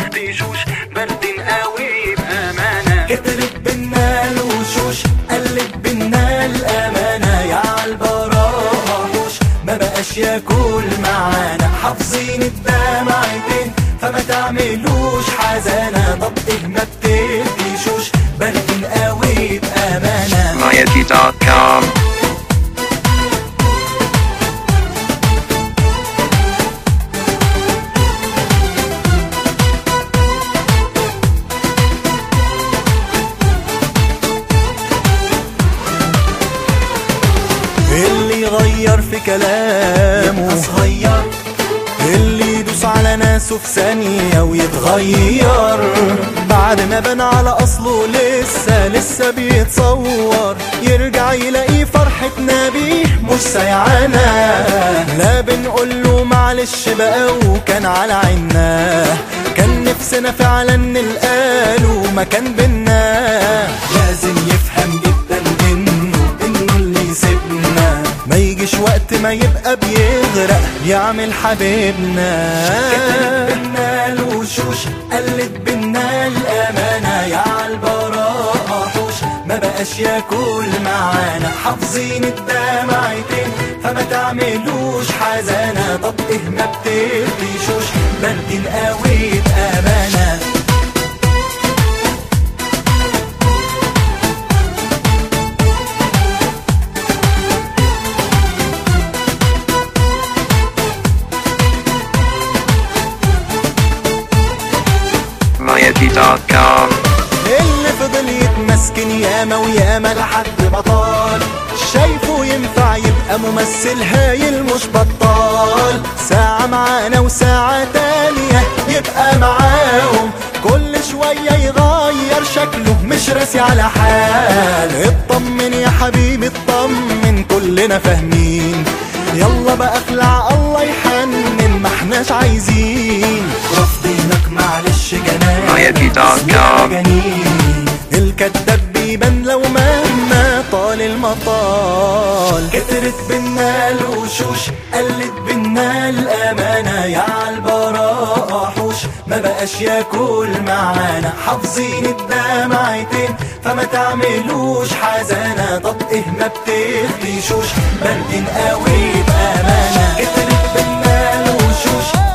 بتختشوش باردين قوي بأمانة كترت بينا الوشوش قلت بينا الأمانة يا عالبراءة وحوش ما بقاش ياكل معانا حافظين الدمعتين فما تعملوش حزانة طب ايه ما بتقفشوش باردين قوي بأمانة Mayaki.com. اللي يغير في كلامه صغير اللي يدوس على ناسه في ثانية ويتغير بعد ما بان على أصله لسه لسه بيتصور يرجع يلاقي فرحتنا بيه مش سيعانا لا بنقول له معلش بقى وكان على عنا كان نفسنا فعلا نلقاله مكان بينا لازم يفهم جدا انه انه اللي يسيبنا ما يجيش وقت ما يبقى بيغرق يعمل حبيبنا كترت بينا الوشوش قلت بينا الامانه يا عالبراءه حوش ما بقاش ياكل معانا حافظين الدمعتين فما تعملوش حزانه طب ايه ما بتقفشوش باردين قوي بامانه Mayaki.com. اللي فضل يتمسكن ياما وياما لحد ما طال شايفه ينفع يبقى ممثل هايل مش بطال ساعة معانا وساعة تانية يبقى معاهم كل شوية يغير شكله مش راسي على حال اطمن يا حبيبي اطمن كلنا فاهمين يلا بقى اخلع الله يحنن ما احناش عايزين رافضينك معلش جنان Mayaki.com. جنين الكداب بيبان لو مهما طال المطال كترت بينا الوشوش قلت بينا الامانه يا عالبراءه حوش ما بقاش ياكل معانا حافظين الدمعتين فما تعملوش حزانه طب ايه ما بتخليشوش باردين قوي بامانه كترت بينا الوشوش